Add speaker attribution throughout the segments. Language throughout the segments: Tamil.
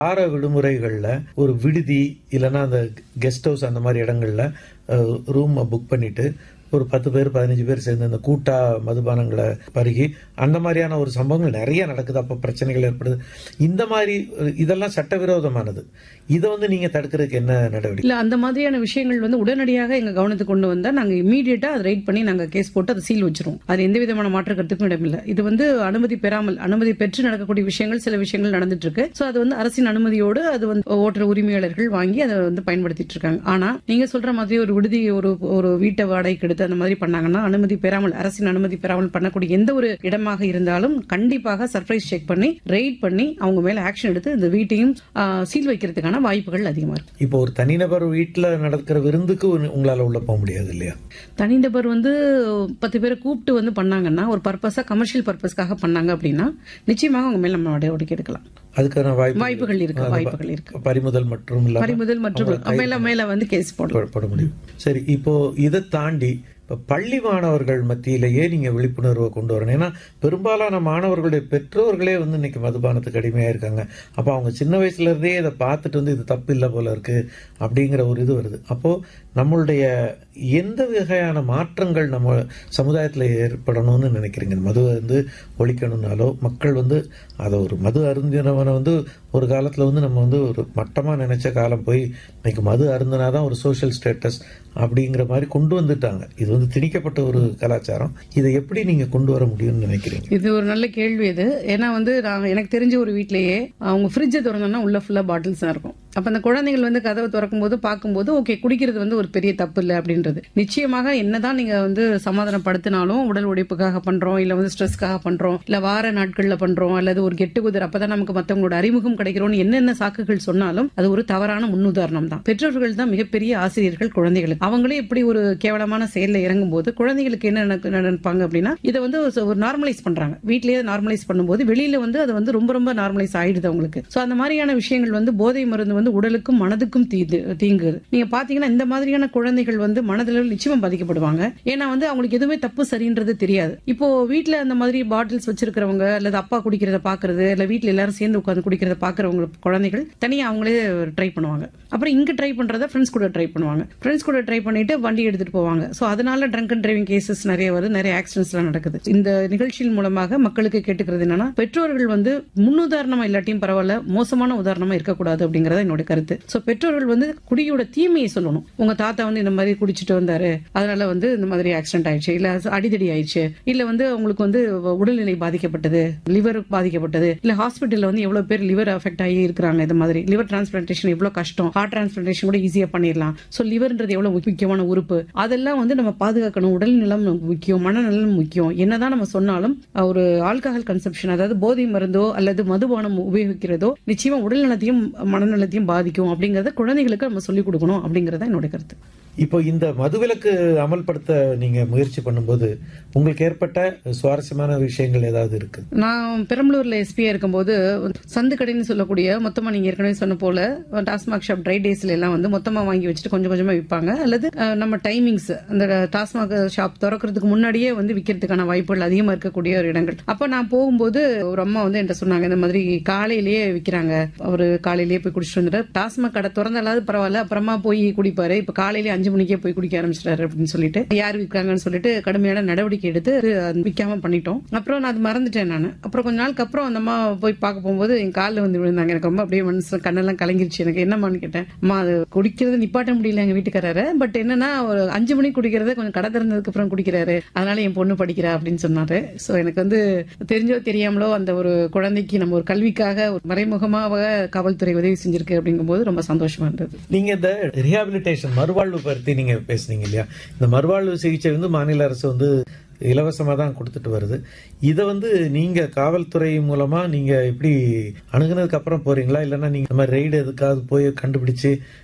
Speaker 1: வார விடுமுறைகள்ல ஒரு விடுதி இல்லைன்னா அந்த கெஸ்ட் ஹவுஸ் அந்த மாதிரி இடங்கள்ல ரூம் புக் பண்ணிட்டு ஒரு பத்து பேர் பதினஞ்சு பேர் சேர்ந்து இந்த கூட்டா மதுபானங்களை பருகி அந்த மாதிரியான ஒரு சம்பவங்கள் நிறைய நடக்குது அப்ப பிரச்சனைகள் ஏற்படுது இந்த மாதிரி அஹ், இதெல்லாம் சட்டவிரோதமானது இதை வந்து நீங்க தடுக்கிறதுக்கு என்ன நடவடிக்கை
Speaker 2: இல்ல அந்த மாதிரியான விஷயங்கள் வந்து உடனடியாக எங்க கவனத்துக்கு கொண்டு வந்தா நாங்க இமீடியட்டா அதை ரைட் பண்ணி நாங்க கேஸ் போட்டு அதை சீல் வச்சிருவோம் அது எந்த விதமான மாற்று கருத்துக்கும் இடமில்லை இது வந்து அனுமதி பெறாமல் அனுமதி பெற்று நடக்கக்கூடிய விஷயங்கள் சில விஷயங்கள் நடந்துட்டு இருக்கு சோ அது வந்து அரசின் அனுமதியோடு அது வந்து ஓட்டுற உரிமையாளர்கள் வாங்கி அதை வந்து பயன்படுத்திட்டு இருக்காங்க ஆனா நீங்க சொல்ற மாதிரி ஒரு விடுதி ஒரு ஒரு வீட்டை வாடகைக்கு எடுத்து அந்த மாதிரி பண்ணாங்கன்னா அனுமதி பெறாமல் அரசின் அனுமதி பெறாமல் பண்ணக்கூடிய எந்த ஒரு இடமாக இருந்தாலும் கண்டிப்பாக சர்ப்ரைஸ் செக் பண்ணி ரைட் பண்ணி அவங்க மேல ஆக்ஷன் எடுத்து இந்த வீட்டையும் சீல் வைக்கிறதுக்கான வாய்ப்புகள் அதிகமா இருக்கு
Speaker 1: இப்போ ஒரு தனிநபர் வீட்டுல நடக்கிற விருந்துக்கு உங்க- உங்களால உள்ள போக முடியாது இல்லையா
Speaker 2: தனிநபர் வந்து பத்து பேரை கூப்பிட்டு வந்து பண்ணாங்கன்னா ஒரு பர்பஸா கமர்ஷியல் பர்பஸ்க்காக பண்ணாங்க அப்படின்னா நிச்சயமாக அவங்க மேல நம்ம நடவடிக்கை எடுக்கலாம்
Speaker 1: அதுக்கான வாய்ப்பு
Speaker 2: வாய்ப்புகள் இருக்கு வாய்ப்புகள் இருக்கு
Speaker 1: பறிமுதல் மற்றும் இல்லாம
Speaker 2: பறிமுதல் மற்றும் மேல மேல வந்து கேஸ் போடலாம்
Speaker 1: பட- பட முடியும் சரி இப்போ இதை தாண்டி இப்ப பள்ளி மாணவர்கள் மத்தியிலேயே நீங்க விழிப்புணர்வை கொண்டு வரணும் ஏன்னா பெரும்பாலான மாணவர்களுடைய பெற்றோர்களே வந்து இன்னைக்கு மதுபானத்துக்கு அடிமையா இருக்காங்க அப்ப அவங்க சின்ன வயசுல இருந்தே இதை பார்த்துட்டு வந்து இது தப்பு இல்லை போல இருக்கு அப்படிங்கிற ஒரு இது வருது அப்போ நம்மளுடைய எந்த வகையான மாற்றங்கள் நம்ம சமுதாயத்துல ஏற்படணும்னு நினைக்கிறீங்க இந்த மது வந்து ஒழிக்கணும்னாலோ மக்கள் வந்து அதை ஒரு மது அருந்தினவனை வந்து ஒரு காலத்துல வந்து நம்ம வந்து ஒரு மட்டமா நினைச்ச காலம் போய் இன்னைக்கு மது அருந்தினாதான் ஒரு சோஷியல் ஸ்டேட்டஸ் அப்படிங்கிற மாதிரி கொண்டு வந்துட்டாங்க இது வந்து திணிக்கப்பட்ட ஒரு கலாச்சாரம் இதை எப்படி நீங்க கொண்டு வர முடியும்னு நினைக்கிறீங்க
Speaker 2: இது ஒரு நல்ல கேள்வி இது ஏன்னா வந்து நான் எனக்கு தெரிஞ்ச ஒரு வீட்லயே அவங்க ஃப்ரிட்ஜை திறந்தோம்னா உள்ள ஃபுல்லா பாட்டில்ஸ் தான் இருக்கும் அப்ப அந்த குழந்தைகள் வந்து கதவை திறக்கும் போது பார்க்கும்போது ஓகே குடிக்கிறது வந்து ஒரு பெரிய தப்பு இல்லை அப்படின்றது நிச்சயமாக என்னதான் நீங்க வந்து சமாதானப்படுத்தினாலும் உடல் உழைப்புக்காக பண்றோம் இல்ல வந்து ஸ்ட்ரெஸ்க்காக பண்றோம் இல்ல வார நாட்கள்ல பண்றோம் அல்லது ஒரு கெட்டு குதிர் அப்பதான் நமக்கு மத்தவங்களோட அறிமுகம் கிடைக்கிறோம்னு என்னென்ன சாக்குகள் சொன்னாலும் அது ஒரு தவறான முன்னுதாரணம் தான் பெற்றோர்கள் தான் மிகப்பெரிய ஆசிரியர்கள் குழந்தைகளுக்கு அவங்களே இப்படி ஒரு கேவலமான செயல்ல இறங்கும் போது குழந்தைகளுக்கு என்ன நினைக்க- நினைப்பாங்க அப்படின்னா இதை வந்து ஒரு- ஒரு நார்மலைஸ் பண்றாங்க வீட்லயே நார்மலைஸ் பண்ணும்போது வெளியில வந்து அது வந்து ரொம்ப ரொம்ப நார்மலைஸ் ஆயிடுது அவங்களுக்கு சோ அந்த மாதிரியான விஷயங்கள் வந்து போதை மருந்து வந்து உடலுக்கும் மனதுக்கும் தீது தீங்குது நீங்க பாத்தீங்கன்னா இந்த மாதிரியான குழந்தைகள் வந்து மனதளவில் நிச்சயமா பாதிக்கப்படுவாங்க ஏன்னா வந்து அவங்களுக்கு எதுவுமே தப்பு சரின்றது தெரியாது இப்போ வீட்ல அந்த மாதிரி பாட்டில்ஸ் வச்சிருக்கிறவங்க அல்லது அப்பா குடிக்கிறத பாக்குறது இல்ல வீட்ல எல்லாரும் சேர்ந்து உட்கார்ந்து குடிக்கிறத பாக்குறவங்க குழந்தைகள் தனியா அவங்களே ட்ரை பண்ணுவாங்க அப்புறம் இங்க ட்ரை பண்றத ஃப்ரெண்ட்ஸ் கூட ட்ரை பண்ணுவாங்க ஃப்ரெண்ட்ஸ் கூட ட்ரை பண்ணிட்டு வண்டி எடுத்துட்டு போவாங்க சோ அதனால ட்ரங்க் அண்ட் டிரைவிங் கேசஸ் நிறைய வருது நிறைய ஆக்சிடென்ட்ஸ் எல்லாம் நடக்குது இந்த நிகழ்ச்சியின் மூலமாக மக்களுக்கு கேட்டுக்கிறது என்னன்னா பெற்றோர்கள் வந்து முன்னுதாரணமா இல்லாட்டியும் பரவாயில்ல மோசமான உதாரணமா இருக்கக்கூடாது அப்படிங்கறத என்னோட கருத்து சோ பெற்றோர்கள் வந்து குடியோட தீமையை சொல்லணும் உங்க தாத்தா வந்து இந்த மாதிரி குடிச்சிட்டு வந்தாரு அதனால வந்து இந்த மாதிரி ஆக்சிடென்ட் ஆயிடுச்சு இல்ல அடிதடி ஆயிடுச்சு இல்ல வந்து உங்களுக்கு வந்து உடல்நிலை பாதிக்கப்பட்டது லிவர் பாதிக்கப்பட்டது இல்ல ஹாஸ்பிட்டல்ல வந்து எவ்வளவு பேர் லிவர் அஃபெக்ட் ஆகி இருக்கிறாங்க இந்த மாதிரி லிவர் டிரான்ஸ்பிளான்டேஷன் எவ்வளவு கஷ்டம் ஹார்ட் டிரான்ஸ்பிளான்டேஷன் கூட ஈஸியா பண்ணிடலாம் சோ லிவர்ன்றது எவ்வளவு முக்கியமான உறுப்பு அதெல்லாம் வந்து நம்ம பாதுகாக்கணும் உடல் நலம் நமக்கு முக்கியம் மனநலம் முக்கியம் என்னதான் நம்ம சொன்னாலும் அஹ், ஒரு ஆல்கஹால் கன்சப்ஷன் அதாவது போதை மருந்தோ அல்லது மதுபானம் உபயோகிக்கிறதோ நிச்சயமா உடல் நலத்தையும் மனநலத்தையும் பாதிக்கும் அப்படிங்கறத குழந்தைகளுக்கு நம்ம சொல்லிக் கொடுக்கணும் அப்படிங்கறத என்னோட கருத்து
Speaker 1: இப்போ இந்த மதுவிலக்கு அமல்படுத்த நீங்க முயற்சி பண்ணும்போது உங்களுக்கு ஏற்பட்ட சுவாரஸ்யமான விஷயங்கள் ஏதாவது இருக்கு
Speaker 2: நான் பெரம்பலூர்ல எஸ்பியா இருக்கும்போது சந்து கடைன்னு சொல்லக்கூடிய மொத்தமா நீங்க ஏற்கனவே சொன்ன போல டாஸ்மாக் ஷாப் ட்ரை டேஸ்ல எல்லாம் வந்து மொத்தமா வாங்கி வச்சுட்டு கொஞ்சம் கொஞ்சமா விற்பாங்க அல்லது அஹ், நம்ம டைமிங்ஸ் அந்த டாஸ்மாக் ஷாப் திறக்கிறதுக்கு முன்னாடியே வந்து விற்கிறதுக்கான வாய்ப்புகள் அதிகமா இருக்கக்கூடிய ஒரு இடங்கள் அப்ப நான் போகும்போது ஒரு அம்மா வந்து என்கிட்ட சொன்னாங்க இந்த மாதிரி காலையிலேயே விற்கிறாங்க அவரு காலையிலேயே போய் குடிச்சிட்டு வந்துட்டு டாஸ்மாக் கடை திறந்தாலாவது பரவாயில்ல அப்புறமா போய் குடிப்பாரு இப்ப காலையிலேயே அஞ்சு மணிக்கே போய் குடிக்க ஆரம்பிச்சிட்டாரு அப்படின்னு சொல்லிட்டு யார் விற்கிறாங்கன்னு சொல்லிட்டு கடுமையான நடவடிக்கை எடுத்து அது விற்காம பண்ணிட்டோம் அப்புறம் நான் அது மறந்துட்டேன் நான் அப்புறம் கொஞ்ச நாளுக்கு அப்புறம் அந்த அம்மா போய் பார்க்க போகும்போது என் காலில் வந்து விழுந்தாங்க எனக்கு ரொம்ப அப்படியே மனசு கண்ணெல்லாம் கலங்கிருச்சு எனக்கு என்னம்மான்னு கேட்டேன் அம்மா அது குடிக்கிறது நிப்பாட்ட முடியல எங்க வீட்டுக்காரரு பட் என்னன்னா ஒரு அஞ்சு மணிக்கு குடிக்கிறத கொஞ்சம் கடை திறந்ததுக்கு அப்புறம் குடிக்கிறாரு அதனால என் பொண்ணு படிக்கிறா அப்படின்னு சொன்னாரு சோ எனக்கு வந்து தெரிஞ்சோ தெரியாமலோ அந்த ஒரு குழந்தைக்கு நம்ம ஒரு கல்விக்காக ஒரு மறைமுகமாக காவல்துறை உதவி செஞ்சிருக்கு அப்படிங்கும்போது ரொம்ப சந்தோஷமா இருந்தது
Speaker 1: நீங்க இந்த ரிஹாபிலிட்டேஷன் மறுவாழ்வு பற்றி நீங்க பேசுனீங்க இல்லையா இந்த மறுவாழ்வு சிகிச்சை வந்து மாநில அரசு வந்து இலவசமா தான் கொடுத்துட்டு வருது இதை வந்து நீங்க காவல்துறை மூலமா நீங்க எப்படி அணுகுனதுக்கு அப்புறம் போறீங்களா இல்லைன்னா நீங்க இந்த மாதிரி ரெய்டு எதுக்காவது போய் கண்டுபிடிச்சு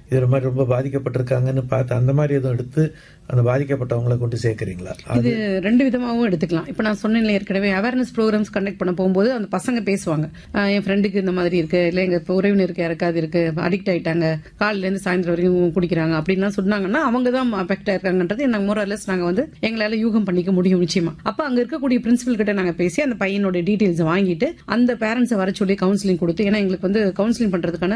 Speaker 1: இது மாதிரி ரொம்ப பாதிக்கப்பட்டிருக்காங்கன்னு பார்த்து அந்த மாதிரி எதுவும் எடுத்து அந்த பாதிக்கப்பட்டவங்களை கொண்டு சேர்க்குறீங்களா
Speaker 2: இது ரெண்டு விதமாகவும் எடுத்துக்கலாம் இப்போ நான் சொன்னேன்ல ஏற்கனவே அவேர்னஸ் ப்ரோக்ராம்ஸ் கண்டக்ட் பண்ண போகும்போது அந்த பசங்க பேசுவாங்க ஆஹ் என் ஃப்ரெண்டுக்கு இந்த மாதிரி இருக்கு இல்லை எங்க உறவினருக்கு யாருக்காவது இருக்கு அடிக்ட் ஆயிட்டாங்க காலையில இருந்து சாயந்தரம் வரைக்கும் குடிக்கிறாங்க அப்படின்லாம் சொன்னாங்கன்னா அவங்க தான் அஃபெக்ட் ஆயிருக்காங்கன்றது நாங்கள் மோரலஸ் நாங்க வந்து எங்களால யூகம் பண்ணிக்க முடியும் நிச்சயமா அப்ப அங்க இருக்கக்கூடிய பிரின்சிபல் கிட்ட நாங்க பேசி அந்த பையனோட டீடைல்ஸ் வாங்கிட்டு அந்த பேரண்ட்ஸை வர சொல்லி கவுன்சிலிங் கொடுத்து ஏன்னா எங்களுக்கு வந்து கவுன்சிலிங் பண்றதுக்கான